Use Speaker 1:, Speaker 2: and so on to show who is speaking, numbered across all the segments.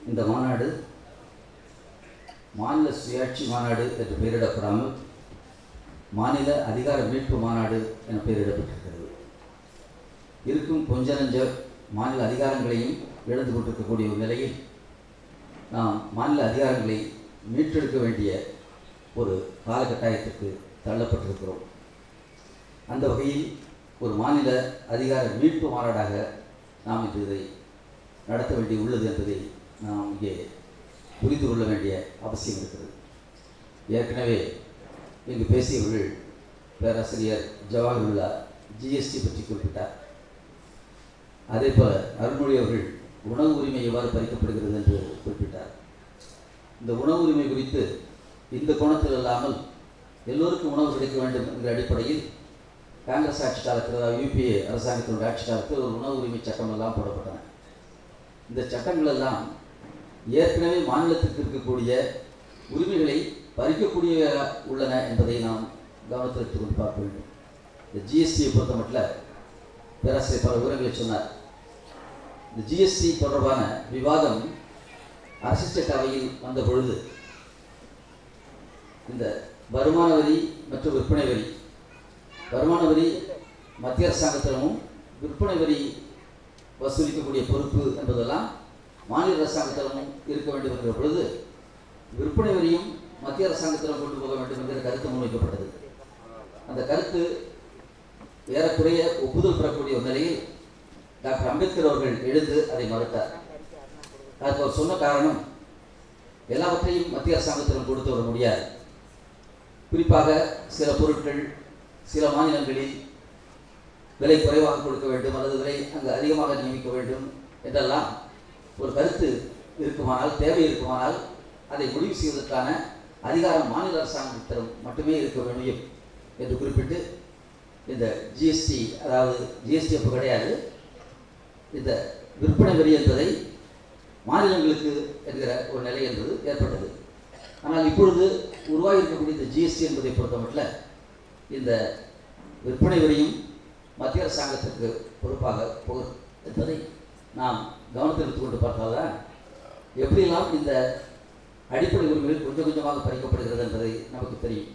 Speaker 1: இந்த மாநாடு மாநில சுயாட்சி மாநாடு என்று பெயரிடப்படாமல் மாநில அதிகார மீட்பு மாநாடு என பெயரிடப்பட்டிருக்கிறது இருக்கும் கொஞ்ச நஞ்ச மாநில அதிகாரங்களையும் இழந்து கொண்டிருக்கக்கூடிய ஒரு நிலையில் நாம் மாநில அதிகாரங்களை மீட்டெடுக்க வேண்டிய ஒரு காலகட்டாயத்திற்கு தள்ளப்பட்டிருக்கிறோம் அந்த வகையில் ஒரு மாநில அதிகார மீட்பு மாநாடாக நாம் இன்று இதை நடத்த வேண்டி உள்ளது என்பதை நாம் இங்கே புரிந்து கொள்ள வேண்டிய அவசியம் இருக்கிறது ஏற்கனவே இங்கு பேசியவர்கள் பேராசிரியர் ஜவாஹருல்லா ஜிஎஸ்டி பற்றி குறிப்பிட்டார் அதே போல அருள்மொழி அவர்கள் உணவு உரிமை எவ்வாறு பறிக்கப்படுகிறது என்று குறிப்பிட்டார் இந்த உணவு உரிமை குறித்து இந்த கோணத்தில் இல்லாமல் எல்லோருக்கும் உணவு கிடைக்க வேண்டும் என்ற அடிப்படையில் காங்கிரஸ் ஆட்சி காலத்தில் அதாவது யூபிஏ அரசாங்கத்தினுடைய ஆட்சி காலத்தில் ஒரு உணவு உரிமை சட்டம் எல்லாம் போடப்பட்டன இந்த சட்டங்கள் எல்லாம் ஏற்கனவே மாநிலத்திற்கு இருக்கக்கூடிய உரிமைகளை பறிக்கக்கூடிய உள்ளன என்பதை நாம் கவனத்தில் எடுத்துக்கொண்டு பார்க்க வேண்டும் இந்த ஜிஎஸ்டியை பொறுத்த மட்டும் பேராசிரியர் பல விவரங்களை சொன்னார் இந்த ஜிஎஸ்டி தொடர்பான விவாதம் அரசு சட்ட அவையில் வந்த பொழுது இந்த வருமான வரி மற்றும் விற்பனை வரி வருமான வரி மத்திய அரசாங்கத்திடமும் விற்பனை வரி வசூலிக்கக்கூடிய பொறுப்பு என்பதெல்லாம் மாநில அரசாங்கத்திடமும் இருக்க வேண்டும் என்கிற பொழுது விற்பனை வரியும் மத்திய அரசாங்கத்திடம் கொண்டு போக வேண்டும் என்கிற கருத்து முன்வைக்கப்பட்டது அந்த கருத்து ஏறக்குறைய ஒப்புதல் பெறக்கூடிய ஒரு நிலையில் டாக்டர் அம்பேத்கர் அவர்கள் எழுந்து அதை மறுத்தார் அதுக்கு அவர் சொன்ன காரணம் எல்லாவற்றையும் மத்திய அரசாங்கத்திடம் கொடுத்து வர முடியாது குறிப்பாக சில பொருட்கள் சில மாநிலங்களில் விலை குறைவாக கொடுக்க வேண்டும் அல்லது விலை அங்கு அதிகமாக நியமிக்க வேண்டும் என்றெல்லாம் ஒரு கருத்து இருக்குமானால் தேவை இருக்குமானால் அதை முடிவு செய்வதற்கான அதிகாரம் மாநில அரசாங்கத்திடம் மட்டுமே இருக்க முடியும் என்று குறிப்பிட்டு இந்த ஜிஎஸ்டி அதாவது ஜிஎஸ்டி அப்போ கிடையாது இந்த விற்பனை வரி என்பதை மாநிலங்களுக்கு என்கிற ஒரு நிலை என்பது ஏற்பட்டது ஆனால் இப்பொழுது உருவாகி இருக்கக்கூடிய இந்த ஜிஎஸ்டி என்பதை பொறுத்த மட்டும் இந்த விற்பனை வரியும் மத்திய அரசாங்கத்திற்கு பொறுப்பாக போகும் என்பதை நாம் கவனத்தில் எடுத்துக்கொண்டு பார்த்தால்தான் எப்படியெல்லாம் இந்த அடிப்படை உரிமைகள் கொஞ்சம் கொஞ்சமாக பறிக்கப்படுகிறது என்பதை நமக்கு தெரியும்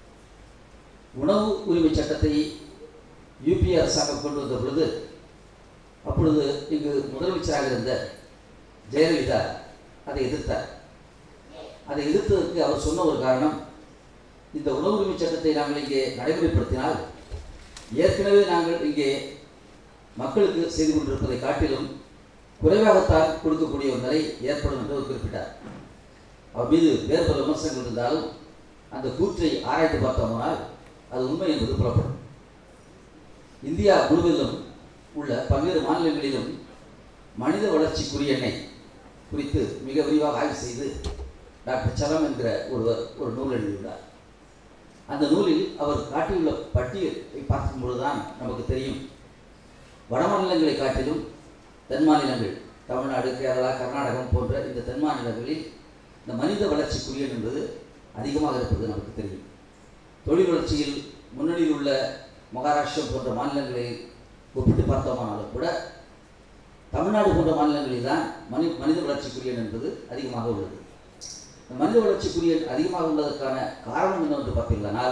Speaker 1: உணவு உரிமை சட்டத்தை யூபிஏ அரசாங்கம் கொண்டு வந்த பொழுது அப்பொழுது இங்கு முதலமைச்சராக இருந்த ஜெயலலிதா அதை எதிர்த்தார் அதை எதிர்த்ததற்கு அவர் சொன்ன ஒரு காரணம் இந்த உணவு உரிமை சட்டத்தை நாங்கள் இங்கே நடைமுறைப்படுத்தினால் ஏற்கனவே நாங்கள் இங்கே மக்களுக்கு செய்து கொண்டிருப்பதை காட்டிலும் குறைவாகத்தான் கொடுக்கக்கூடிய ஒரு நிலை ஏற்படும் என்று அவர் குறிப்பிட்டார் அவர் மீது வேறு பல விமர்சனங்கள் இருந்தாலும் அந்த கூற்றை ஆராய்ந்து பார்த்தோம்னால் அது உண்மை என்பது புலப்படும் இந்தியா முழுவதிலும் உள்ள பல்வேறு மாநிலங்களிலும் மனித வளர்ச்சி குறியெண்ணை குறித்து மிக விரிவாக ஆய்வு செய்து டாக்டர் சலம் என்கிற ஒருவர் ஒரு நூல் எழுதியுள்ளார் அந்த நூலில் அவர் காட்டியுள்ள பட்டியலை பார்க்கும் பொழுதுதான் நமக்கு தெரியும் வட மாநிலங்களை காட்டிலும் தென் மாநிலங்கள் தமிழ்நாடு கேரளா கர்நாடகம் போன்ற இந்த தென் மாநிலங்களில் இந்த மனித வளர்ச்சி குறியீடு என்பது அதிகமாக இருப்பது நமக்கு தெரியும் தொழில் வளர்ச்சியில் முன்னணியில் உள்ள மகாராஷ்டிரம் போன்ற மாநிலங்களை ஒப்பிட்டு பார்த்தோமானாலும் கூட தமிழ்நாடு போன்ற மாநிலங்களில் தான் மனி மனித வளர்ச்சி குறியீடு என்பது அதிகமாக உள்ளது இந்த மனித வளர்ச்சி குறியீடு அதிகமாக உள்ளதற்கான காரணம் என்னவென்று பார்த்தீர்களானால்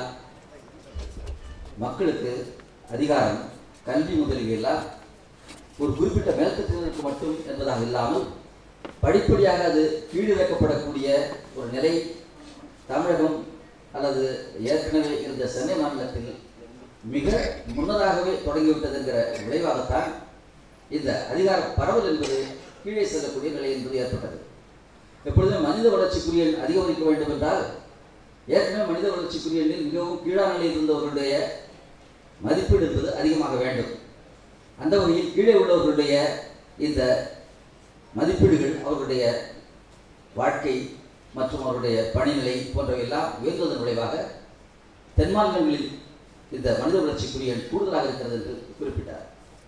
Speaker 1: மக்களுக்கு அதிகாரம் கல்வி முதலியெல்லாம் ஒரு குறிப்பிட்ட மேல்தட்டினருக்கு மட்டும் என்பதாக இல்லாமல் படிப்படியாக அது கீழிறக்கப்படக்கூடிய ஒரு நிலை தமிழகம் அல்லது ஏற்கனவே இருந்த சென்னை மாநிலத்தில் மிக முன்னதாகவே தொடங்கிவிட்டது என்கிற விளைவாகத்தான் இந்த அதிகார பரவல் என்பது கீழே செல்லக்கூடிய நிலை என்பது ஏற்பட்டது எப்பொழுதும் மனித வளர்ச்சிக்குரிய அதிகரிக்க வேண்டும் என்றால் ஏற்கனவே மனித வளர்ச்சிக்குரிய மிகவும் கீழான நிலையில் இருந்தவர்களுடைய மதிப்பீடு என்பது அதிகமாக வேண்டும் அந்த வகையில் கீழே உள்ளவர்களுடைய இந்த மதிப்பீடுகள் அவர்களுடைய வாழ்க்கை மற்றும் அவருடைய பணிநிலை போன்றவையெல்லாம் உயர்ந்ததன் விளைவாக தென் மாநிலங்களில் இந்த மனித வளர்ச்சிக்குரிய கூடுதலாக இருக்கிறது என்று குறிப்பிட்டார்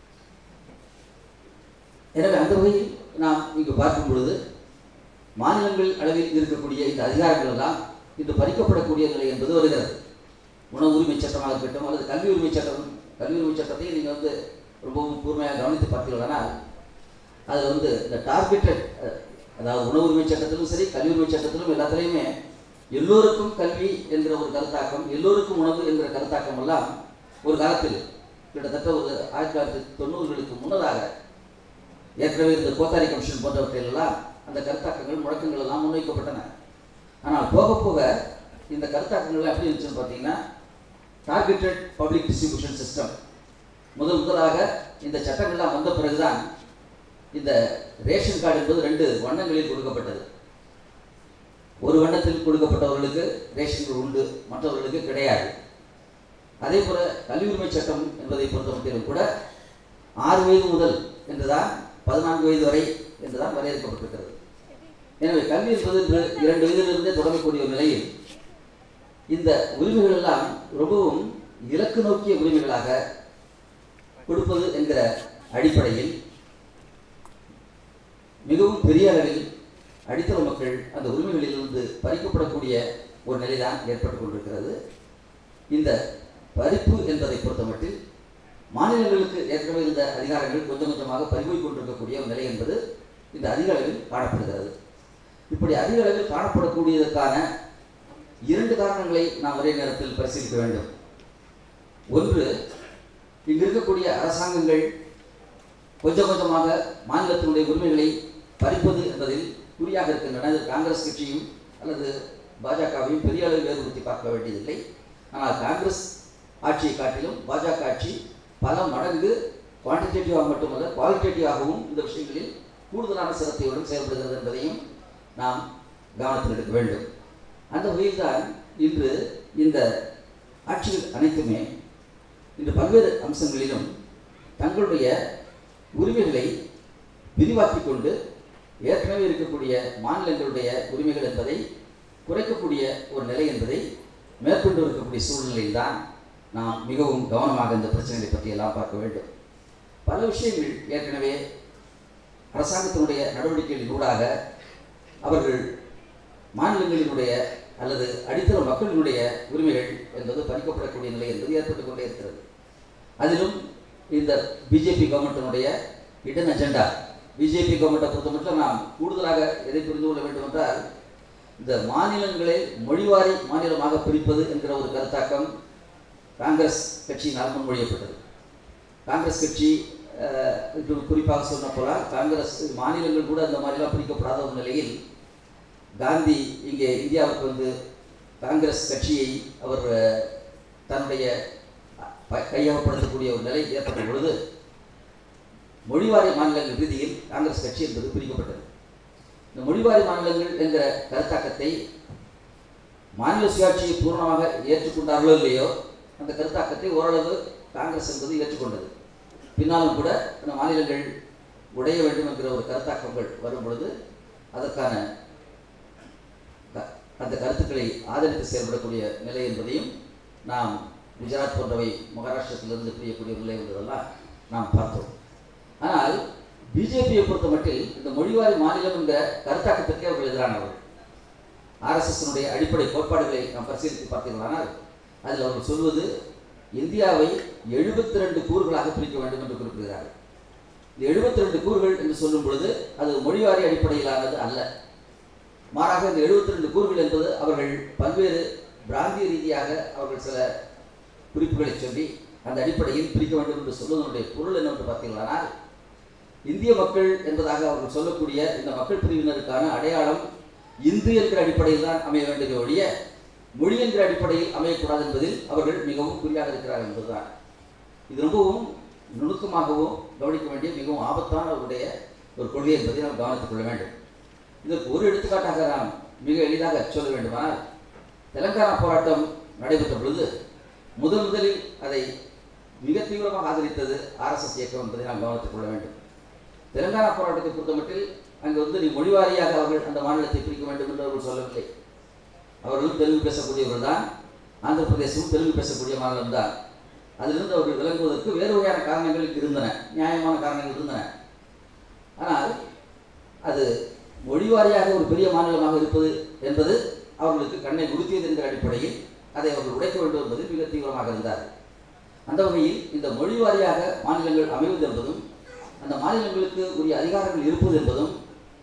Speaker 1: எனவே அந்த வகையில் நாம் இங்கு பார்க்கும் பொழுது மாநிலங்கள் அளவில் இருக்கக்கூடிய இந்த அதிகாரங்கள் எல்லாம் இன்று பறிக்கப்படக்கூடிய நிலை என்பது வருகிறது உணவு உரிமை சட்டமாக இருக்கட்டும் அல்லது கல்வி உரிமை சட்டம் கல்வி உரிமை சட்டத்தை நீங்கள் வந்து ரொம்பவும் கூர்மையாக கவனித்து பார்த்தீர்களானால் அதில் வந்து இந்த டார்கெட்டட் அதாவது உணவு உரிமை சட்டத்திலும் சரி கல்வி உரிமை சட்டத்திலும் எல்லாத்துலேயுமே எல்லோருக்கும் கல்வி என்கிற ஒரு கருத்தாக்கம் எல்லோருக்கும் உணவு என்கிற கருத்தாக்கம் எல்லாம் ஒரு காலத்தில் கிட்டத்தட்ட ஒரு ஆயிரத்தி தொள்ளாயிரத்தி தொண்ணூறுகளுக்கு முன்னதாக ஏற்கனவே இந்த கோத்தாரி கமிஷன் போன்றவற்றில் எல்லாம் அந்த கருத்தாக்கங்கள் முழக்கங்கள் எல்லாம் முன்வைக்கப்பட்டன ஆனால் போக போக இந்த கருத்தாக்கங்கள் எப்படி இருந்துச்சுன்னு பார்த்தீங்கன்னா டார்கெட்டட் பப்ளிக் டிஸ்ட்ரிபியூஷன் சிஸ்டம் முதல் முதலாக இந்த சட்டங்கள்லாம் வந்த பிறகுதான் இந்த ரேஷன் கார்டு என்பது ரெண்டு வண்ணங்களில் கொடுக்கப்பட்டது ஒரு வண்ணத்தில் கொடுக்கப்பட்டவர்களுக்கு ரேஷன்கள் உண்டு மற்றவர்களுக்கு கிடையாது அதே போல கல்வி உரிமை சட்டம் என்பதை பொறுத்தமட்டிலும் கூட ஆறு வயது முதல் என்றுதான் பதினான்கு வயது வரை என்றுதான் வரையறுக்கப்பட்டிருக்கிறது எனவே கல்வி என்பது இன்று இரண்டு வயதிலிருந்தே தொடங்கக்கூடிய ஒரு நிலையில் இந்த உரிமைகள் எல்லாம் ரொம்பவும் இலக்கு நோக்கிய உரிமைகளாக கொடுப்பது என்கிற அடிப்படையில் மிகவும் பெரிய அளவில் அடித்தள மக்கள் அந்த உரிமைகளிலிருந்து பறிக்கப்படக்கூடிய ஒரு நிலைதான் ஏற்பட்டுக் கொண்டிருக்கிறது இந்த பறிப்பு என்பதை பொறுத்தமட்டில் மாநிலங்களுக்கு ஏற்கனவே இருந்த அதிகாரங்கள் கொஞ்சம் கொஞ்சமாக பறிபோய் கொண்டிருக்கக்கூடிய ஒரு நிலை என்பது இந்த அதிக அளவில் காணப்படுகிறது இப்படி அதிக அளவில் காணப்படக்கூடியதற்கான இரண்டு காரணங்களை நாம் ஒரே நேரத்தில் பரிசீலிக்க வேண்டும் ஒன்று இங்கு இருக்கக்கூடிய அரசாங்கங்கள் கொஞ்சம் கொஞ்சமாக மாநிலத்தினுடைய உரிமைகளை பறிப்பது என்பதில் குறியாக இருக்கின்றன இது காங்கிரஸ் கட்சியும் அல்லது பாஜகவையும் பெரிய அளவில் வேறுபடுத்தி பார்க்க வேண்டியதில்லை ஆனால் காங்கிரஸ் ஆட்சியை காட்டிலும் பாஜக ஆட்சி பல மடங்கு குவான்டிடேட்டிவாக மட்டுமல்ல குவாலிட்டேட்டிவாகவும் இந்த விஷயங்களில் கூடுதலான சிரத்தையுடன் செயல்படுகிறது என்பதையும் நாம் கவனத்தில் எடுக்க வேண்டும் அந்த வகையில்தான் இன்று இந்த ஆட்சிகள் அனைத்துமே இன்று பல்வேறு அம்சங்களிலும் தங்களுடைய உரிமைகளை விரிவாக்கிக் கொண்டு ஏற்கனவே இருக்கக்கூடிய மாநிலங்களுடைய உரிமைகள் என்பதை குறைக்கக்கூடிய ஒரு நிலை என்பதை மேற்கொண்டு இருக்கக்கூடிய சூழ்நிலையில் தான் நாம் மிகவும் கவனமாக இந்த பிரச்சனைகளை பற்றியெல்லாம் பார்க்க வேண்டும் பல விஷயங்கள் ஏற்கனவே அரசாங்கத்தினுடைய நடவடிக்கைகளின் ஊடாக அவர்கள் மாநிலங்களினுடைய அல்லது அடித்தள மக்களினுடைய உரிமைகள் என்பது பறிக்கப்படக்கூடிய நிலை என்பது ஏற்பட்டுக் கொண்டே இருக்கிறது அதிலும் இந்த பிஜேபி கவர்மெண்ட்டினுடைய இடன் அஜெண்டா பிஜேபி கவர்மெண்ட்டை பொறுத்த மட்டும் நாம் கூடுதலாக எதை புரிந்து கொள்ள வேண்டும் என்றால் இந்த மாநிலங்களை மொழிவாரி மாநிலமாக பிரிப்பது என்கிற ஒரு கருத்தாக்கம் காங்கிரஸ் கட்சியினால் முன்மொழியப்பட்டது காங்கிரஸ் கட்சி அஹ், இது குறிப்பாக சொன்ன போல காங்கிரஸ் மாநிலங்கள் கூட அந்த மாதிரிலாம் பிரிக்கப்படாத ஒரு நிலையில் காந்தி இங்கே இந்தியாவுக்கு வந்து காங்கிரஸ் கட்சியை அவர் அஹ், தன்னுடைய ப- கையகப்படுத்தக்கூடிய ஒரு நிலை ஏற்பட்ட பொழுது மொழிவாரி மாநிலங்கள் ரீதியில் காங்கிரஸ் கட்சி என்பது பிரிக்கப்பட்டது இந்த மொழிவாரி மாநிலங்கள் என்கிற கருத்தாக்கத்தை மாநில சுயாட்சியை பூர்ணமாக ஏற்றுக்கொண்டார்களோ இல்லையோ அந்த கருத்தாக்கத்தை ஓரளவு காங்கிரஸ் என்பது ஏற்றுக்கொண்டது பின்னாலும் கூட இந்த மாநிலங்கள் உடைய வேண்டும் என்கிற ஒரு கருத்தாக்கங்கள் வரும் பொழுது அதற்கான க- அந்த கருத்துக்களை ஆதரித்து செயல்படக்கூடிய நிலை என்பதையும் நாம் குஜராத் போன்றவை மகாராஷ்டிரத்திலிருந்து பிரியக்கூடிய நிலை என்பதெல்லாம் நாம் பார்த்தோம் ஆனால் பிஜேபியை பொறுத்த மட்டில் இந்த மொழிவாரி மாநிலம் என்கிற கருத்தாக்கத்திற்கே அவர்கள் எதிரானவர்கள் ஆர்எஸ்எஸ்னுடைய அடிப்படை கோட்பாடுகளை நாம் பரிசீலித்து பார்த்தீர்களானால் அதில் அவர்கள் சொல்வது இந்தியாவை எழுபத்தி ரெண்டு கூறுகளாக பிரிக்க வேண்டும் என்று குறிப்பிடுகிறார்கள் இந்த எழுபத்தி ரெண்டு கூறுகள் என்று சொல்லும் பொழுது அது மொழிவாரி அடிப்படையிலானது அல்ல மாறாக இந்த எழுபத்தி ரெண்டு கூறுகள் என்பது அவர்கள் பல்வேறு பிராந்திய ரீதியாக அவர்கள் சில குறிப்புகளை சொல்லி அந்த அடிப்படையில் பிரிக்க வேண்டும் என்று சொல்வதனுடைய பொருள் என்னவென்று பார்த்தீர்களானால் இந்திய மக்கள் என்பதாக அவர்கள் சொல்லக்கூடிய இந்த மக்கள் பிரிவினருக்கான அடையாளம் இந்து என்கிற அடிப்படையில் தான் அமைய வேண்டுமே ஒழிய மொழி என்கிற அடிப்படையில் அமையக்கூடாது என்பதில் அவர்கள் மிகவும் குறியாக இருக்கிறார்கள் என்பதுதான் இது ரொம்பவும் நுணுக்கமாகவும் கவனிக்க வேண்டிய மிகவும் ஆபத்தான அவருடைய ஒரு கொள்கை என்பதை நாம் கவனித்துக் கொள்ள வேண்டும் இதற்கு ஒரு எடுத்துக்காட்டாக நாம் மிக எளிதாக சொல்ல வேண்டுமானால் தெலங்கானா போராட்டம் நடைபெற்ற பொழுது முதன் முதலில் அதை மிக தீவிரமாக ஆதரித்தது ஆர்எஸ்எஸ் இயக்கம் என்பதை நாம் கவனித்துக் கொள்ள வேண்டும் தெலங்கானா போராட்டத்தை பொறுத்தமட்டில் அங்கு வந்து நீ மொழிவாரியாக அவர்கள் அந்த மாநிலத்தை பிரிக்க வேண்டும் என்று அவர்கள் சொல்லவில்லை அவர்களும் தெலுங்கு பேசக்கூடியவர்கள் தான் ஆந்திர பிரதேசமும் தெலுங்கு பேசக்கூடிய மாநிலம் தான் அதிலிருந்து அவர்கள் விளங்குவதற்கு வேறு வகையான காரணங்கள் இருந்தன நியாயமான காரணங்கள் இருந்தன ஆனால் அது மொழிவாரியாக ஒரு பெரிய மாநிலமாக இருப்பது என்பது அவர்களுக்கு கண்ணை உடுத்தியது என்கிற அடிப்படையில் அதை அவர்கள் உடைக்க வேண்டும் என்பதில் மிக தீவிரமாக இருந்தார் அந்த வகையில் இந்த மொழிவாரியாக மாநிலங்கள் அமைவது என்பதும் அந்த மாநிலங்களுக்கு உரிய அதிகாரங்கள் இருப்பது என்பதும்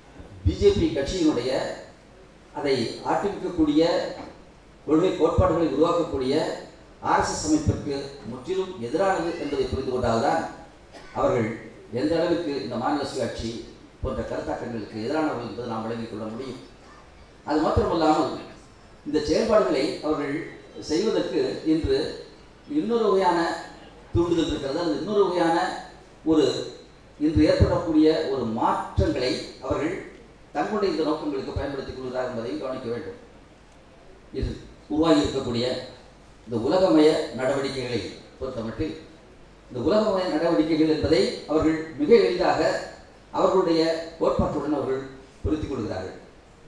Speaker 1: பிஜேபி கட்சியினுடைய அதை ஆட்டிவிக்கக்கூடிய கொள்கை கோட்பாடுகளை உருவாக்கக்கூடிய ஆர்எஸ்எஸ் அமைப்பிற்கு முற்றிலும் எதிரானது என்பதை புரிந்து கொண்டால்தான் அவர்கள் எந்த அளவுக்கு இந்த மாநில சுயாட்சி போன்ற கருத்தாக்கங்களுக்கு எதிரானவர்கள் என்பதை நாம் விளங்கிக் கொள்ள முடியும் அது மாத்திரமல்லாமல் இந்த செயல்பாடுகளை அவர்கள் செய்வதற்கு இன்று இன்னொரு வகையான தூண்டுதல் இருக்கிறது அது இன்னொரு வகையான ஒரு இன்று ஏற்படக்கூடிய ஒரு மாற்றங்களை அவர்கள் தங்களுடைய இந்த நோக்கங்களுக்கு பயன்படுத்திக் கொள்கிறார் என்பதையும் கவனிக்க வேண்டும் இது உருவாகி இருக்கக்கூடிய இந்த உலகமய நடவடிக்கைகளை பொறுத்தமட்டில் இந்த உலகமய நடவடிக்கைகள் என்பதை அவர்கள் மிக எளிதாக அவர்களுடைய கோட்பாட்டுடன் அவர்கள் பொருத்திக் கொள்கிறார்கள்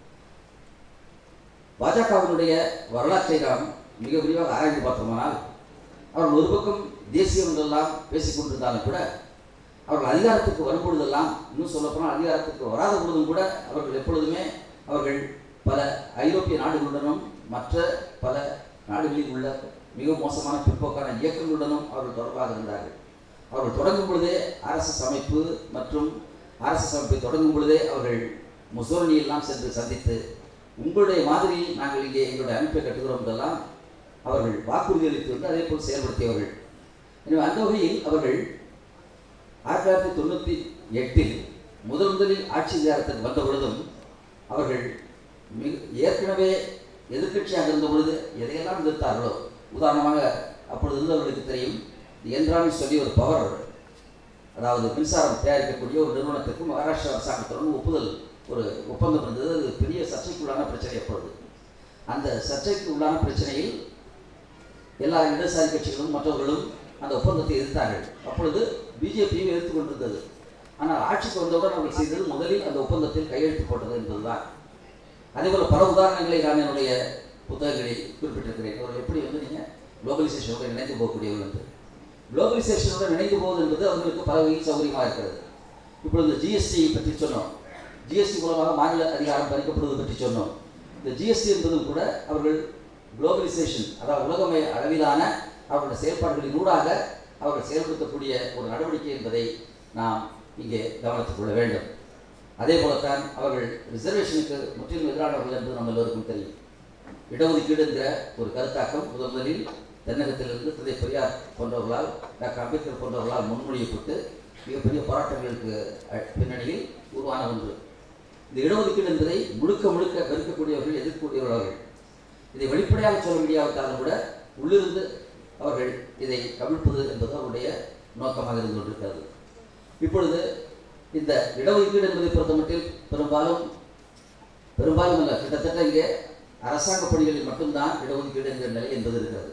Speaker 1: பாஜகவினுடைய வரலாற்றை நாம் மிக விரிவாக ஆராய்ந்து பார்த்தோமானால் அவர்கள் ஒரு பக்கம் தேசியம் என்றெல்லாம் பேசிக் கொண்டிருந்தாலும் கூட அவர்கள் அதிகாரத்துக்கு வரும்பொழுதெல்லாம் இன்னும் சொல்லப்போனால் அதிகாரத்துக்கு வராத பொழுதும் கூட அவர்கள் எப்பொழுதுமே அவர்கள் பல ஐரோப்பிய நாடுகளுடனும் மற்ற பல நாடுகளில் உள்ள மிக மோசமான பிற்போக்கான இயக்கங்களுடனும் அவர்கள் தொடர்பாக இருந்தார்கள் அவர்கள் தொடங்கும் பொழுதே ஆர்எஸ்எஸ் அமைப்பு மற்றும் ஆர்எஸ்எஸ் அமைப்பை தொடங்கும் பொழுதே அவர்கள் முசோரணியெல்லாம் சென்று சந்தித்து உங்களுடைய மாதிரியில் நாங்கள் இங்கே எங்களுடைய அமைப்பை கட்டுகிறோம் என்றெல்லாம் அவர்கள் வாக்குறுதி அளித்து வந்து அதே போல் செயல்படுத்தியவர்கள் எனவே அந்த வகையில் அவர்கள் ஆயிரத்தி தொள்ளாயிரத்தி தொண்ணூற்றி எட்டில் முதல் முதலில் ஆட்சி அதிகாரத்துக்கு வந்த பொழுதும் அவர்கள் மிக ஏற்கனவே எதிர்க்கட்சியாக இருந்த பொழுது எதையெல்லாம் எதிர்த்தார்களோ உதாரணமாக அப்பொழுது இருந்தவர்களுக்கு தெரியும் என்ரான்னு சொல்லி ஒரு பவர் அதாவது மின்சாரம் தயாரிக்கக்கூடிய ஒரு நிறுவனத்துக்கு மகாராஷ்டிரா அரசாங்கத்துடன் ஒப்புதல் ஒரு ஒப்பந்தம் இருந்தது அது பெரிய சர்ச்சைக்குள்ளான பிரச்சனை அப்பொழுது அந்த சர்ச்சைக்கு உள்ளான பிரச்சனையில் எல்லா இடதுசாரி கட்சிகளும் மற்றவர்களும் அந்த ஒப்பந்தத்தை எதிர்த்தார்கள் அப்பொழுது பிஜேபியும் எதிர்த்து கொண்டிருந்தது ஆனால் ஆட்சிக்கு வந்தவுடன் அவர்கள் செய்தது முதலில் அந்த ஒப்பந்தத்தில் கையெழுத்து போட்டது என்பதுதான் அதேபோல் பல உதாரணங்களை நான் என்னுடைய புத்தகங்களில் குறிப்பிட்டிருக்கிறேன் அவர்கள் எப்படி வந்து நீங்கள் குளோபலைசேஷனோட இணைந்து போகக்கூடியவர்கள் என்று குளோபலைசேஷனோட இணைந்து போவது என்பது அவர்களுக்கு பல வகையில் சௌகரியமாக இருக்கிறது இப்பொழுது ஜிஎஸ்டி பற்றி சொன்னோம் ஜிஎஸ்டி மூலமாக மாநில அதிகாரம் பறிக்கப்படுவது பற்றி சொன்னோம் இந்த ஜிஎஸ்டி என்பதும் கூட அவர்கள் குளோபலைசேஷன் அதாவது உலகமய அளவிலான அவர்களுடைய செயல்பாடுகளின் ஊடாக அவர்கள் செயல்படுத்தக்கூடிய ஒரு நடவடிக்கை என்பதை நாம் இங்கே கவனித்துக் கொள்ள வேண்டும் அதே போலத்தான் அவர்கள் ரிசர்வேஷனுக்கு முற்றிலும் எதிரானவர்கள் என்பது நம்ம எல்லோருக்கும் தெரியும் இடஒதுக்கீடு என்கிற ஒரு கருத்தாக்கம் முதன் முதலில் தென்னகத்திலிருந்து தந்தை பெரியார் போன்றவர்களால் டாக்டர் அம்பேத்கர் போன்றவர்களால் முன்மொழியப்பட்டு மிகப்பெரிய போராட்டங்களுக்கு அ- பின்னணியில் உருவான ஒன்று இந்த இடஒதுக்கீடு என்பதை முழுக்க முழுக்க வெறுக்கக்கூடியவர்கள் எதிர்க்கக்கூடியவர்கள் இதை வெளிப்படையாக சொல்ல முடியாவிட்டாலும் கூட உள்ளிருந்து அவர்கள் இதை கவிழ்ப்பது என்பது அவருடைய நோக்கமாக இருந்து கொண்டிருக்கிறது இப்பொழுது இந்த இடஒதுக்கீடு என்பதை பொறுத்தமட்டில் பெரும்பாலும் பெரும்பாலும் அல்ல கிட்டத்தட்ட இங்கே அரசாங்க பணிகளில் மட்டும்தான் இடஒதுக்கீடு என்கிற நிலை என்பது இருக்கிறது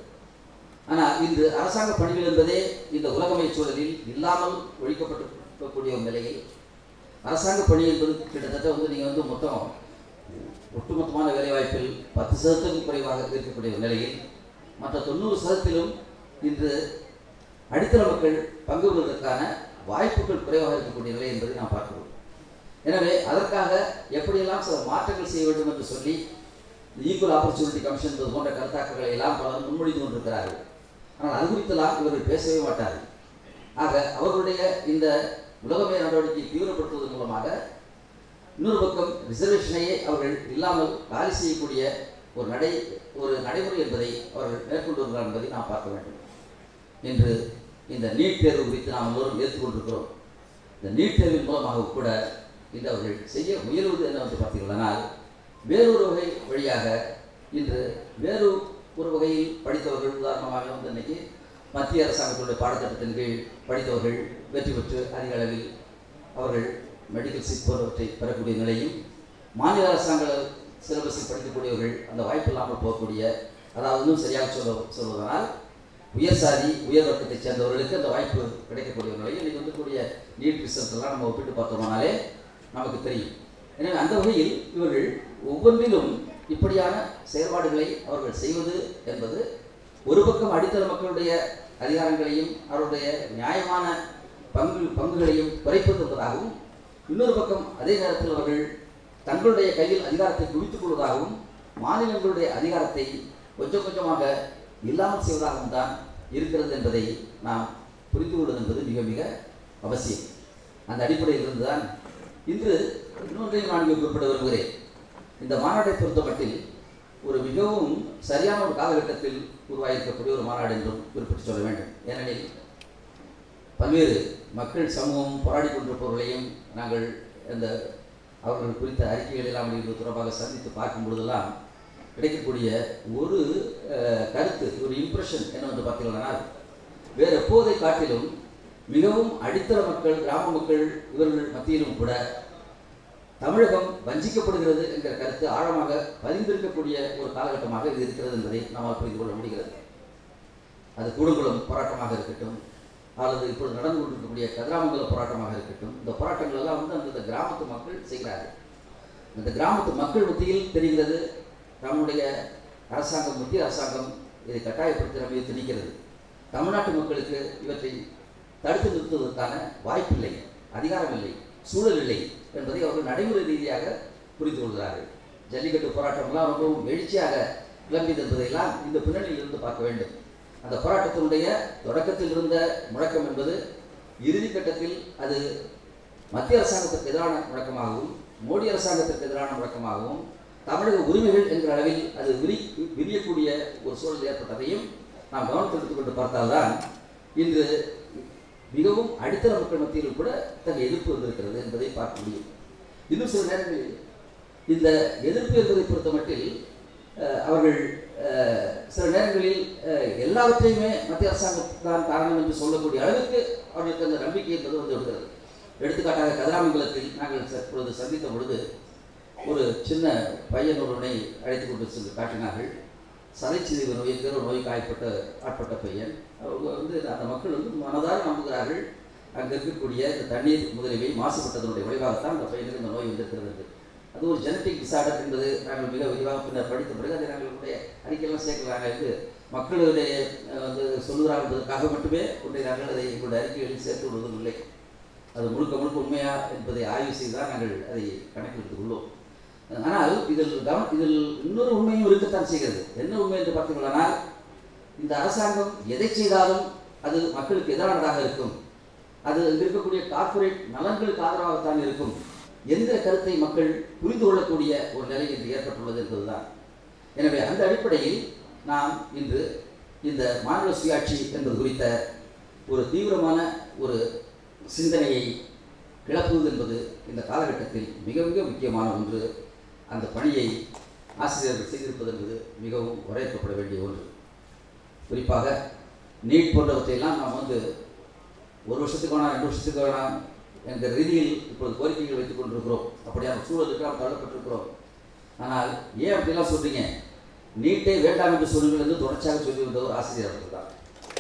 Speaker 1: ஆனால் இன்று அரசாங்க பணிகள் என்பதே இந்த உலகமய சூழலில் இல்லாமல் ஒழிக்கப்பட்டிருக்கக்கூடிய ஒரு நிலையில் அரசாங்க பணி என்பது கிட்டத்தட்ட வந்து நீங்கள் வந்து மொத்தம் ஒட்டுமொத்தமான வேலைவாய்ப்பில் பத்து சதவீதத்துக்கும் குறைவாக இருக்கக்கூடிய ஒரு நிலையில் மற்ற தொண்ணூறு சதத்திலும் இன்று அடித்தள மக்கள் பங்கு பெறுவதற்கான வாய்ப்புகள் குறைவாக இருக்கக்கூடிய நிலை என்பதை நாம் பார்க்கிறோம் எனவே அதற்காக எப்படியெல்லாம் சில மாற்றங்கள் செய்ய வேண்டும் என்று சொல்லி ஈக்குவல் ஆப்பர்ச்சுனிட்டி கமிஷன் என்பது போன்ற கருத்தாக்கங்களை எல்லாம் பலர் முன்மொழிந்து கொண்டிருக்கிறார்கள் ஆனால் அது குறித்தெல்லாம் இவர்கள் பேசவே மாட்டார்கள் ஆக அவர்களுடைய இந்த உலகமய நடவடிக்கையை தீவிரப்படுத்துவதன் மூலமாக இன்னொரு பக்கம் ரிசர்வேஷனையே அவர்கள் இல்லாமல் காலி செய்யக்கூடிய ஒரு நடை ஒரு நடைமுறை என்பதை அவர்கள் மேற்கொண்டு வருகிறார் என்பதை நாம் பார்க்க வேண்டும் இன்று இந்த நீட் தேர்வு குறித்து நாம் எல்லோரும் ஏற்றுக்கொண்டிருக்கிறோம் இந்த நீட் தேர்வின் மூலமாக கூட இன்று அவர்கள் செய்ய முயல்வது என்னவென்று பார்த்தீர்களானால் வேறொரு வகை வழியாக இன்று வேறு ஒரு வகையில் படித்தவர்கள் உதாரணமாக வந்து இன்னைக்கு மத்திய அரசாங்கத்துடைய பாடத்திட்டத்தின் கீழ் படித்தவர்கள் வெற்றி பெற்று அதிக அளவில் அவர்கள் மெடிக்கல் சீட் போன்றவற்றை பெறக்கூடிய நிலையும் மாநில அரசாங்க சிலபஸில் படிக்கக்கூடியவர்கள் அந்த வாய்ப்பு இல்லாமல் போகக்கூடிய அதாவது இன்னும் சரியாக சொல்ல சொல்வதனால் உயர் சாதி உயர் வர்க்கத்தைச் சேர்ந்தவர்களுக்கு அந்த வாய்ப்பு கிடைக்கக்கூடிய ஒரு நிலையில் இன்னைக்கு வந்துக்கூடிய நீட் ரிசல்ட் எல்லாம் நம்ம ஒப்பிட்டு பார்த்தோம்னாலே நமக்கு தெரியும் எனவே அந்த வகையில் இவர்கள் ஒவ்வொன்றிலும் இப்படியான செயல்பாடுகளை அவர்கள் செய்வது என்பது ஒரு பக்கம் அடித்தள மக்களுடைய அதிகாரங்களையும் அவருடைய நியாயமான பங்கு பங்குகளையும் குறைப்பது என்பதாகவும் இன்னொரு பக்கம் அதே நேரத்தில் அவர்கள் தங்களுடைய கையில் அதிகாரத்தை குவித்துக் கொள்வதாகவும் மாநிலங்களுடைய அதிகாரத்தை கொஞ்சம் கொஞ்சமாக இல்லாமல் செய்வதாகவும் தான் இருக்கிறது என்பதை நாம் புரிந்து கொள்வது என்பது மிக மிக அவசியம் அந்த அடிப்படையில் இருந்துதான் இன்று இன்னொன்றையும் நான் இங்கே குறிப்பிட விரும்புகிறேன் இந்த மாநாட்டை பொறுத்தமட்டில் ஒரு மிகவும் சரியான ஒரு காலகட்டத்தில் உருவாகியிருக்கக்கூடிய ஒரு மாநாடு என்றும் குறிப்பிட்டு சொல்ல வேண்டும் ஏனெனில் பல்வேறு மக்கள் சமூகம் போராடி கொண்டிருப்பவர்களையும் நாங்கள் இந்த அவர்கள் குறித்த அறிக்கைகள் எல்லாம் வெளியிடுவது தொடர்பாக சந்தித்து பார்க்கும் பொழுதெல்லாம் கிடைக்கக்கூடிய ஒரு அஹ், கருத்து ஒரு இம்ப்ரெஷன் என்ன வந்து பார்த்தீங்கன்னா வேறு எப்போதை காட்டிலும் மிகவும் அடித்தள மக்கள் கிராம மக்கள் இவர்கள் மத்தியிலும் கூட தமிழகம் வஞ்சிக்கப்படுகிறது என்கிற கருத்து ஆழமாக பதிந்திருக்கக்கூடிய ஒரு காலகட்டமாக இது இருக்கிறது என்பதை நம்மால் புரிந்து கொள்ள முடிகிறது அது கூடங்குளம் போராட்டமாக இருக்கட்டும் அல்லது இப்பொழுது நடந்து கொண்டிருக்கக்கூடிய கதிராமங்கல போராட்டமாக இருக்கட்டும் இந்த போராட்டங்கள் எல்லாம் வந்து அந்தந்த கிராமத்து மக்கள் செய்கிறார்கள் இந்த கிராமத்து மக்கள் மத்தியில் தெரிகிறது நம்முடைய அரசாங்கம் மத்திய அரசாங்கம் இதை கட்டாயப்படுத்தி நம்ம மீது திணிக்கிறது தமிழ்நாட்டு மக்களுக்கு இவற்றை தடுத்து நிறுத்துவதற்கான வாய்ப்பில்லை அதிகாரம் இல்லை சூழல் இல்லை என்பதை அவர்கள் நடைமுறை ரீதியாக புரிந்து கொள்கிறார்கள் ஜல்லிக்கட்டு போராட்டம்லாம் ரொம்பவும் எழுச்சியாக கிளம்பியது என்பதையெல்லாம் இந்த பின்னணியில் இருந்து பார்க்க வேண்டும் அந்த போராட்டத்தினுடைய தொடக்கத்தில் இருந்த முழக்கம் என்பது இறுதி கட்டத்தில் அது மத்திய அரசாங்கத்திற்கு எதிரான முழக்கமாகவும் மோடி அரசாங்கத்திற்கு எதிரான முழக்கமாகவும் தமிழக உரிமைகள் என்கிற அளவில் அது விரி விரியக்கூடிய ஒரு சூழல் ஏற்பட்டதையும் நாம் கவனத்தில் எடுத்துக்கொண்டு பார்த்தால்தான் இன்று மிகவும் அடித்தள மக்கள் மத்தியில் கூட தங்கள் எதிர்ப்பு வந்திருக்கிறது என்பதை பார்க்க முடியும் இன்னும் சில நேரங்களில் இந்த எதிர்ப்பு என்பதை பொறுத்தமட்டில் அஹ், அவர்கள் அஹ், சில நேரங்களில் அஹ், எல்லாவற்றையுமே மத்திய அரசாங்கம் தான் காரணம் என்று சொல்லக்கூடிய அளவுக்கு அவர்களுக்கு அந்த நம்பிக்கை என்பது வந்து விடுகிறது எடுத்துக்காட்டாக கதிராமங்கலத்தில் நாங்கள் தற்பொழுது சந்தித்த பொழுது ஒரு சின்ன பையன் ஒருவனை அழைத்து கொண்டு சென்று காட்டினார்கள் சதைச்சிதைவு நோய் என்கிற ஒரு நோய் காயப்பட்ட ஆட்பட்ட பையன் அவங்க வந்து அந்த மக்கள் வந்து மனதார நம்புகிறார்கள் அங்கே இருக்கக்கூடிய இந்த தண்ணீர் முதலியவை மாசுபட்டதனுடைய விளைவாகத்தான் அந்த பையனுக்கு இந்த நோய் வந்திருக்கிறது என்று. அது ஒரு ஜெனட்டிக் டிசார்டர் என்பது நாங்கள் மிக விரிவாக பின்னர் படித்த பிறகு அதை நாங்களுடைய அறிக்கையெல்லாம் சேர்க்கலாங்க இது மக்களுடைய அஹ், வந்து சொல்லுகிறார்கள் என்பதற்காக மட்டுமே ஒன்றை நாங்கள் அதை எங்களுடைய அறிக்கைகளில் சேர்த்து விடுவதும் இல்லை அது முழுக்க முழுக்க உண்மையா என்பதை ஆய்வு செய்து தான் நாங்கள் அதை கணக்கில் எடுத்துக்கொள்வோம் ஆனால் இதில் கவனம் இதில் இன்னொரு உண்மையும் இருக்கத்தான் செய்கிறது என்ன உண்மை என்று பார்த்தீங்களானால் இந்த அரசாங்கம் எதை செய்தாலும் அது மக்களுக்கு எதிரானதாக இருக்கும் அது இங்கு இருக்கக்கூடிய கார்ப்பரேட் நலன்களுக்கு ஆதரவாகத்தான் இருக்கும் என்கிற கருத்தை மக்கள் புரிந்து கொள்ளக்கூடிய ஒரு நிலை இன்று ஏற்பட்டுள்ளது என்பதுதான் எனவே அந்த அடிப்படையில் நாம் இன்று இந்த மாநில சுயாட்சி என்பது குறித்த ஒரு தீவிரமான ஒரு சிந்தனையை கிளப்புவது என்பது இந்த காலகட்டத்தில் மிக மிக முக்கியமான ஒன்று அந்த பணியை ஆசிரியர்கள் செய்திருப்பது என்பது மிகவும் வரவேற்கப்பட வேண்டிய ஒன்று குறிப்பாக நீட் போன்றவற்றையெல்லாம் நாம் வந்து ஒரு வருஷத்துக்கு வேணாம் ரெண்டு வருஷத்துக்கு வேணாம் என்கிற ரீதியில் இப்பொழுது கோரிக்கைகள் வைத்துக் கொண்டிருக்கிறோம் அப்படியான சூழலுக்கு நாம் தள்ளப்பட்டிருக்கிறோம் ஆனால் ஏன் அப்படிலாம் சொல்றீங்க நீட்டை வேண்டாம் என்று சொல்லுங்கள் என்று தொடர்ச்சியாக சொல்லி வந்த ஒரு ஆசிரியர் அவர்கள் தான்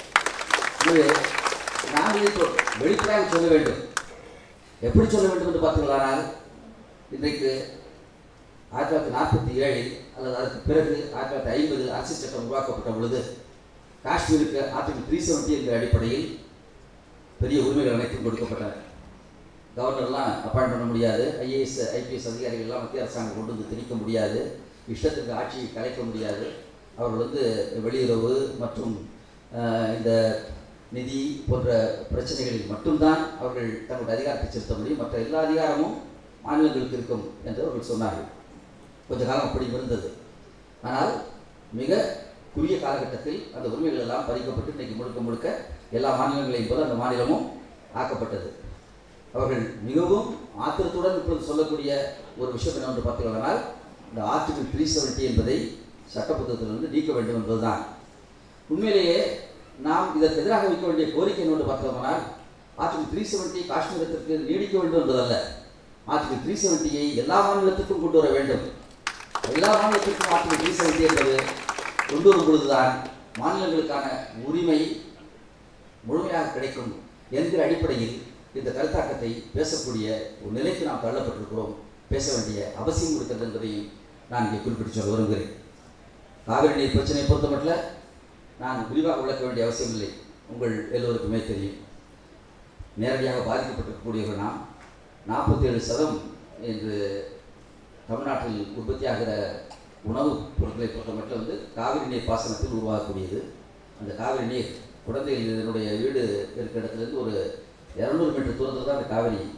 Speaker 1: எனவே நாங்கள் இப்போ வெளிப்படையாக சொல்ல வேண்டும் எப்படி சொல்ல வேண்டும் என்று பார்த்தீங்களானால் இன்றைக்கு ஆயிரத்தி தொள்ளாயிரத்தி நாற்பத்தி ஏழில் அல்லது அதற்கு பிறகு ஆயிரத்தி தொள்ளாயிரத்தி ஐம்பது அரசியல் சட்டம் உருவாக்கப்பட்ட பொழுது காஷ்மீருக்கு ஆர்டிகல் த்ரீ செவன்ட்டி என்ற அடிப்படையில் பெரிய உரிமைகள் அனைத்தும் கொடுக்கப்பட்டன கவர்னர்லாம் அப்பாயிண்ட் பண்ண முடியாது ஐஏஎஸ் ஐபிஎஸ் அதிகாரிகள்லாம் மத்திய அரசாங்கம் கொண்டு வந்து திணிக்க முடியாது இஷ்டத்துக்கு ஆட்சியை கலைக்க முடியாது அவர்கள் வந்து வெளியுறவு மற்றும் அஹ், இந்த நிதி போன்ற பிரச்சனைகளில் மட்டும்தான் அவர்கள் தங்களுடைய அதிகாரத்தை செலுத்த முடியும் மற்ற எல்லா அதிகாரமும் மாநிலங்களுக்கு இருக்கும் என்று அவர்கள் சொன்னார்கள் கொஞ்ச காலம் அப்படி இருந்தது ஆனால் மிக குறுகிய காலகட்டத்தில் அந்த உரிமைகள் எல்லாம் பறிக்கப்பட்டு இன்றைக்கு முழுக்க முழுக்க எல்லா மாநிலங்களையும் போல அந்த மாநிலமும் ஆக்கப்பட்டது அவர்கள் மிகவும் ஆத்திரத்துடன் இப்பொழுது சொல்லக்கூடிய ஒரு விஷயம் என்னவென்று பார்த்தீர்களானால் இந்த ஆர்டிகல் த்ரீ செவன்ட்டி என்பதை சட்டப்புத்தகத்திலிருந்து நீக்க வேண்டும் என்பதுதான் உண்மையிலேயே நாம் இதற்கு எதிராக வைக்க வேண்டிய கோரிக்கை என்னவென்று பார்த்தோம்னால் ஆர்டிகல் த்ரீ செவன்ட்டி காஷ்மீரத்திற்கு நீடிக்க வேண்டும் என்பதல்ல ஆர்டிகல் த்ரீ செவன்ட்டியை எல்லா மாநிலத்துக்கும் கொண்டு வர வேண்டும் எல்லா மாநிலத்திற்கும் ஆர்டிகல் த்ரீ செவன்ட்டி என்பது கொண்டு வரும் பொழுதுதான் மாநிலங்களுக்கான உரிமை முழுமையாக கிடைக்கும் என்கிற அடிப்படையில் இந்த கருத்தாக்கத்தை பேசக்கூடிய ஒரு நிலைக்கு நாம் தள்ளப்பட்டிருக்கிறோம் பேச வேண்டிய அவசியம் இருக்கிறது என்பதையும் நான் இங்கே குறிப்பிட்டு சொல்ல விரும்புகிறேன் காவிரி நீர் பிரச்சனையை பொறுத்தமட்டில் நான் விரிவாக விளக்க வேண்டிய அவசியம் இல்லை உங்கள் எல்லோருக்குமே தெரியும் நேரடியாக பாதிக்கப்பட்டிருக்கக்கூடியவர் நாம் நாற்பத்தேழு சதம் என்று தமிழ்நாட்டில் உற்பத்தியாகிற உணவுப் பொருட்களை பொறுத்தமட்டில் வந்து காவிரி நீர் பாசனத்தில் உருவாகக்கூடியது அந்த காவிரி நீர் குழந்தைகள் இதனுடைய வீடு இருக்கிற இடத்துலேருந்து ஒரு இரநூறு மீட்டர் தூரத்தில் தான் அந்த காவிரி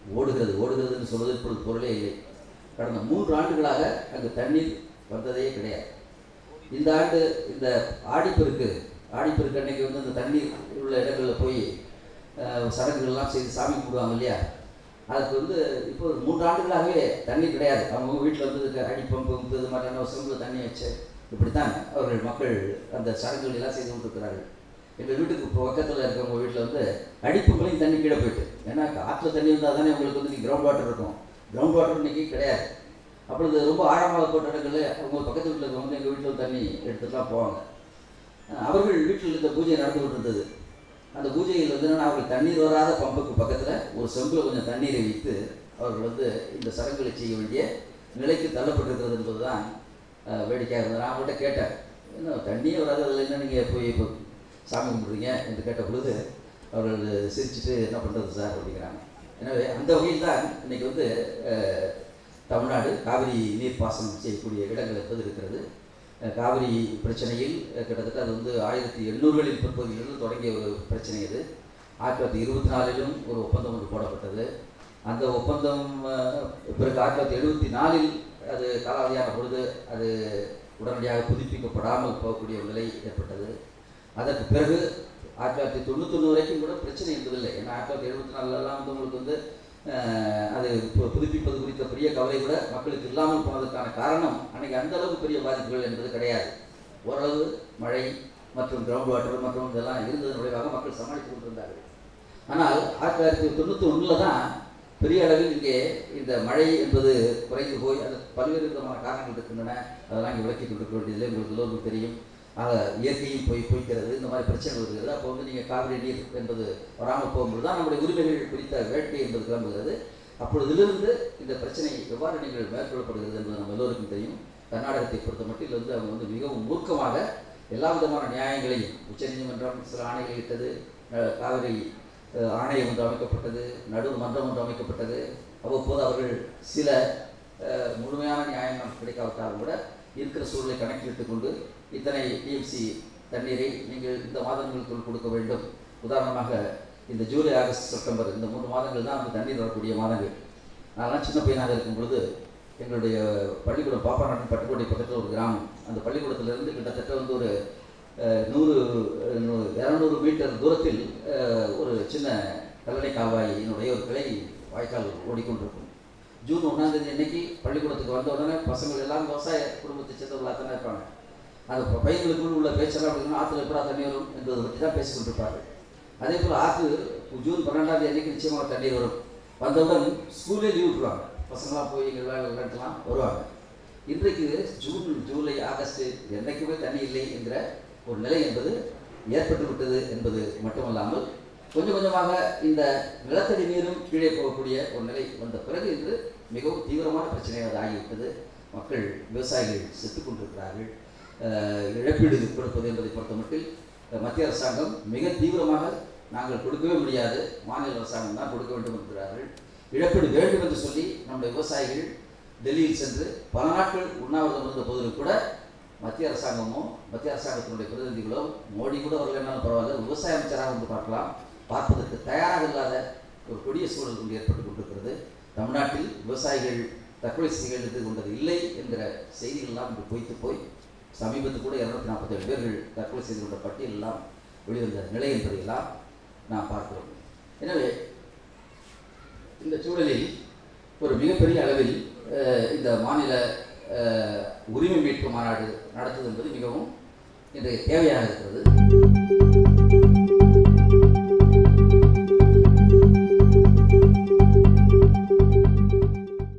Speaker 1: ஓடுகிறது ஓடுகிறது என்று சொல்வது இப்பொழுது பொருளே இல்லை கடந்த மூன்று ஆண்டுகளாக அங்கு தண்ணீர் வந்ததே கிடையாது இந்த ஆண்டு இந்த ஆடிப்பெருக்கு ஆடிப்பெருக்கு அன்னைக்கு வந்து அந்த தண்ணீர் உள்ள இடங்களில் போய் அஹ், சடங்குகள்லாம் செய்து சாமி கும்பிடுவாங்க இல்லையா அதுக்கு வந்து இப்போ ஒரு மூன்று ஆண்டுகளாகவே தண்ணி கிடையாது அவங்க வீட்டில் வந்து இதுக்கு அடி பம்பு இது மாதிரியான சிறந்த தண்ணி வச்சு இப்படித்தான் அவர்கள் மக்கள் அந்த சடங்குகள் எல்லாம் செய்து கொண்டிருக்கிறார்கள் எங்கள் வீட்டுக்கு இப்போ பக்கத்தில் இருக்கிறவங்க வீட்டில் வந்து அடிப்பம்புலையும் தண்ணி கீழே போயிட்டு ஏன்னா ஆற்றுல தண்ணி இருந்தால் தானே உங்களுக்கு வந்து கிரவுண்ட் வாட்டர் இருக்கும் கிரவுண்ட் வாட்டர் இன்னைக்கு கிடையாது அப்பொழுது ரொம்ப ஆழமாக போட்ட இடங்களில் அவங்க பக்கத்து வீட்டில் இருக்கிறவங்க வந்து எங்கள் வீட்டில் தண்ணி எடுத்துட்டுலாம் போவாங்க அஹ் அவர்கள் வீட்டில் இந்த பூஜை நடந்து கொண்டிருந்தது அந்த பூஜையில் வந்து என்னன்னா அவர்கள் தண்ணீர் வராத பம்புக்கு பக்கத்தில் ஒரு செம்பில் கொஞ்சம் தண்ணீரை வைத்து அவர்கள் வந்து இந்த சடங்குகளை செய்ய வேண்டிய நிலைக்கு தள்ளப்பட்டிருக்கிறது என்பது தான் வேடிக்கையாக இருந்தது நான் அவங்கள்ட்ட கேட்டேன் என்ன தண்ணியே வராது அதில் என்ன நீங்கள் போய் இப்போ சாமி கும்பிட்றீங்க என்று கேட்ட பொழுது அவர்கள் சிரிச்சுட்டு என்ன பண்ணுறது சார் அப்படிங்கிறாங்க எனவே அந்த வகையில் தான் இன்னைக்கு வந்து அஹ், தமிழ்நாடு காவிரி நீர்ப்பாசனம் செய்யக்கூடிய இடங்கள் என்பது இருக்கிறது அஹ், காவிரி பிரச்சனையில் அஹ், கிட்டத்தட்ட அது வந்து ஆயிரத்தி எண்ணூறுகளில் பிற்பகுதியிலிருந்து தொடங்கிய ஒரு பிரச்சனை இது ஆயிரத்தி தொள்ளாயிரத்தி இருபத்தி நாலிலும் ஒரு ஒப்பந்தம் ஒன்று போடப்பட்டது அந்த ஒப்பந்தம் அஹ், பிறகு ஆயிரத்தி தொள்ளாயிரத்தி எழுபத்தி நாலில் அது காலாவதியான பொழுது அது உடனடியாக புதுப்பிக்கப்படாமல் போகக்கூடிய ஒரு நிலை ஏற்பட்டது அதற்கு பிறகு ஆயிரத்தி தொள்ளாயிரத்தி தொண்ணூத்தொன்று வரைக்கும் கூட பிரச்சனை என்பதில்லை ஏன்னா ஆயிரத்தி தொள்ளாயிரத்தி எழுபத்தி நாலுலலாம் வந்து உங்களுக்கு வந்து அஹ், அது பு- புதுப்பிப்பது குறித்த பெரிய கவலை கூட மக்களுக்கு இல்லாமல் போனதற்கான காரணம் அன்னைக்கு அந்த அளவுக்கு பெரிய பாதிப்புகள் என்பது கிடையாது ஓரளவு மழை மற்றும் கிரவுண்ட் வாட்டர் மற்றும் இதெல்லாம் இருந்ததன் விளைவாக மக்கள் சமாளித்துக் கொண்டிருந்தார்கள் ஆனால் ஆயிரத்தி தொள்ளாயிரத்தி தொண்ணூற்றி ஒன்றில் தான் பெரிய அளவில் இங்கே இந்த மழை என்பது குறைந்து போய் அது பல்வேறு விதமான காரணங்கள் இருக்கின்றன அதெல்லாம் இங்கே விளக்கி கொண்டிருக்க வேண்டியதில்லை உங்களுக்கு எல்லோருக்கும் தெரியும் ஆக இயற்கையும் போய் போய்க்கிறது இந்த மாதிரி பிரச்சனை வருகிறது அப்போ வந்து நீங்கள் காவிரி நீர் என்பது வராமல் போகும்போது தான் நம்முடைய உரிமைகள் குறித்த வேட்கை என்பது கிளம்புகிறது அப்பொழுதிலிருந்து இந்த பிரச்சனை எவ்வாறு நீங்கள் மேற்கொள்ளப்படுகிறது என்பது நம்ம எல்லோருக்கும் தெரியும் கர்நாடகத்தை பொறுத்த மட்டில் வந்து அவங்க வந்து மிகவும் மூர்க்கமாக எல்லா விதமான நியாயங்களையும் உச்சநீதிமன்றம் சில ஆணைகளை இட்டது அஹ், காவிரி அஹ், ஆணையம் ஒன்று அமைக்கப்பட்டது நடுவு மன்றம் ஒன்று அமைக்கப்பட்டது அவ்வப்போது அவர்கள் சில அஹ், முழுமையான நியாயம் நமக்கு கிடைக்காவிட்டாலும் கூட இருக்கிற சூழலை கணக்கிலிட்டு கொண்டு இத்தனை டிஎம்சி தண்ணீரை நீங்கள் இந்த மாதங்களுக்குள் கொடுக்க வேண்டும் உதாரணமாக இந்த ஜூலை ஆகஸ்ட் செப்டம்பர் இந்த மூன்று மாதங்கள் தான் வந்து தண்ணீர் வரக்கூடிய மாதங்கள் நான்லாம் சின்ன பையனாக இருக்கும் பொழுது எங்களுடைய பள்ளிக்கூடம் பாப்பாநாட்டன் பட்டுக்கோட்டை பக்கத்தில் ஒரு கிராமம் அந்த பள்ளிக்கூடத்திலிருந்து கிட்டத்தட்ட வந்து ஒரு அஹ், நூறு அஹ், நூறு இரநூறு மீட்டர் தூரத்தில் அஹ், ஒரு சின்ன கல்லணை கால்வாயினுடைய ஒரு கிளை வாய்க்கால் ஓடிக்கொண்டிருக்கும் ஜூன் ஒன்றாம் தேதி அன்னைக்கு பள்ளிக்கூடத்துக்கு வந்த உடனே பசங்கள் எல்லாம் விவசாய குடும்பத்தை சேர்ந்தவர்களாக தானே இருப்பாங்க அந்த ப- பையன்களுக்குள் உள்ள பேச்செல்லாம் அப்படின்னா ஆற்றுல எப்படா தண்ணி வரும் என்பதை பற்றி தான் பேசிக் கொண்டிருப்பார்கள் அதே போல் ஆற்று ஜூன் பன்னெண்டாம் தேதி அன்னைக்கு நிச்சயமாக தண்ணீர் வரும் வந்தவுடன் ஸ்கூலே லீவ் விட்டுருவாங்க பசங்களாம் போய் எங்கள் வேலை விளையாட்டுலாம் வருவாங்க இன்றைக்கு ஜூன் ஜூலை ஆகஸ்ட் என்றைக்குமே தண்ணி இல்லை என்கிற ஒரு நிலை என்பது ஏற்பட்டு விட்டது என்பது மட்டுமல்லாமல் கொஞ்சம் கொஞ்சமாக இந்த நிலத்தடி நீரும் கீழே போகக்கூடிய ஒரு நிலை வந்த பிறகு இன்று மிகவும் தீவிரமான பிரச்சனையாக அது ஆகிவிட்டது மக்கள் விவசாயிகள் செத்துக் கொண்டிருக்கிறார்கள் அஹ், இழப்பீடு கொடுப்பது என்பதை பொறுத்தமட்டில் அஹ், மத்திய அரசாங்கம் மிக தீவிரமாக நாங்கள் கொடுக்கவே முடியாது மாநில அரசாங்கம் தான் கொடுக்க வேண்டும் என்கிறார்கள் இழப்பீடு வேண்டும் என்று சொல்லி நம்முடைய விவசாயிகள் டெல்லியில் சென்று பல நாட்கள் உண்ணாவிரதம் இருந்த போதிலும் கூட மத்திய அரசாங்கமோ மத்திய அரசாங்கத்தினுடைய பிரதிநிதிகளோ மோடி கூட வரலன்னாலும் பரவாயில்ல விவசாய அமைச்சராக வந்து பார்க்கலாம் பார்ப்பதற்கு தயாராக இல்லாத ஒரு கொடிய சூழல் கொண்டு ஏற்பட்டு கொண்டிருக்கிறது தமிழ்நாட்டில் விவசாயிகள் தற்கொலை செய்து கொண்டது இல்லை என்கிற செய்திகள் எல்லாம் இன்று பொய்த்து போய் சமீபத்தில் கூட இருநூத்தி நாற்பத்தேழு பேர்கள் தற்கொலை செய்து கொண்ட பட்டியல் எல்லாம் வெளிவந்த நிலை என்பதையெல்லாம் நாம் பார்க்கிறோம் எனவே இந்த சூழலில் ஒரு மிகப்பெரிய அளவில் அஹ், இந்த மாநில அஹ், உரிமை மீட்பு மாநாடு நடத்துவது என்பது மிகவும் இன்றைய தேவையாக இருக்கிறது